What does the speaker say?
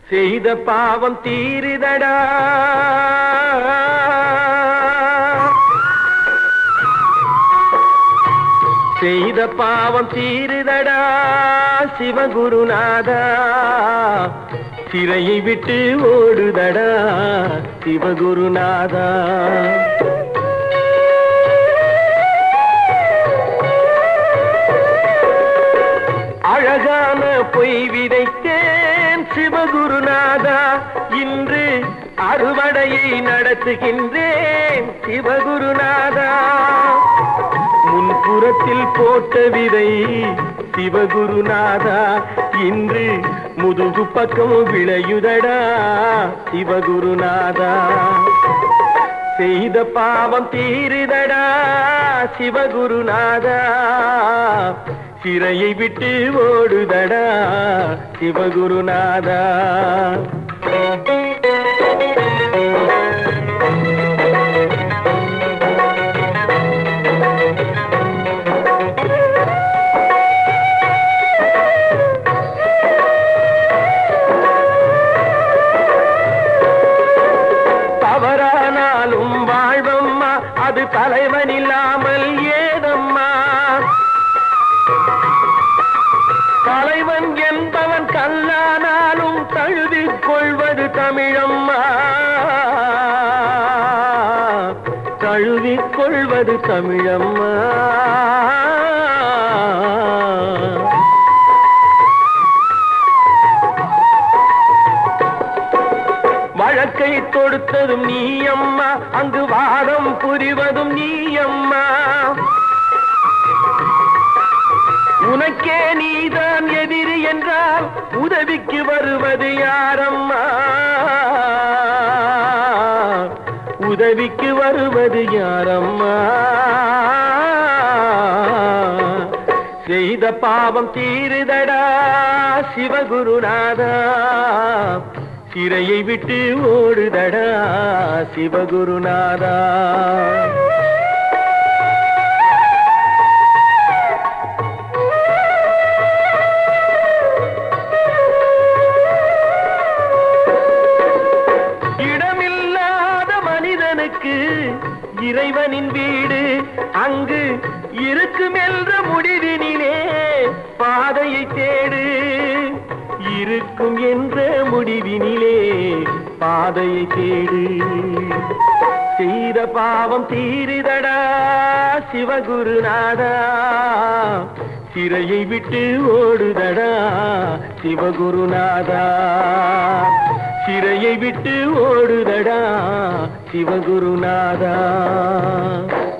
செய்த பாவம் தீருதடா செய்த பாவம் தீருதடா சிவகுருநாதா சிறையை விட்டு ஓடுதடா சிவகுருநாதா அழகான பொய் விதைத்தேன் சிவகுருநாதா இன்று அறுவடையை நடத்துகின்றேன் சிவகுருநாதா முன்புறத்தில் போட்ட விதை சிவகுருநாதா இன்று முதுகு பக்கம் விளையுதடா சிவகுருநாதா செய்த பாவம் தீருதடா சிவகுருநாதா சிறையை விட்டு ஓடுதடா சிவகுருநாதா தவறானாலும் வாழ்வம்மா அது தலைவன் இல்லாமல் ஏதம்மா தலைவன் என்பவன் கல்லானாலும் தழுவிக் கொள்வது தமிழம்மா தழுவிக் கொள்வது தமிழம்மா வழக்கை தொடுத்ததும் நீ அம்மா அங்கு வாதம் புரிவதும் நீ அம்மா உனக்கே நீதான் எதிரி என்றால் உதவிக்கு வருவது யாரம்மா உதவிக்கு வருவது யாரம்மா செய்த பாவம் தீருதடா சிவகுருநாதா சிறையை விட்டு ஓடுதடா சிவகுருநாதா இடமில்லாத மனிதனுக்கு இறைவனின் வீடு அங்கு இருக்கும் என்ற முடிவினிலே பாதையை தேடு இருக்கும் என்ற முடிவினிலே பாதையை தேடு செய்த பாவம் தீருதடா சிவகுருநாதா சிறையை விட்டு ஓடுதடா சிவகுருநாதா சிறையை விட்டு ஓடுதடா சிவகுருநாதா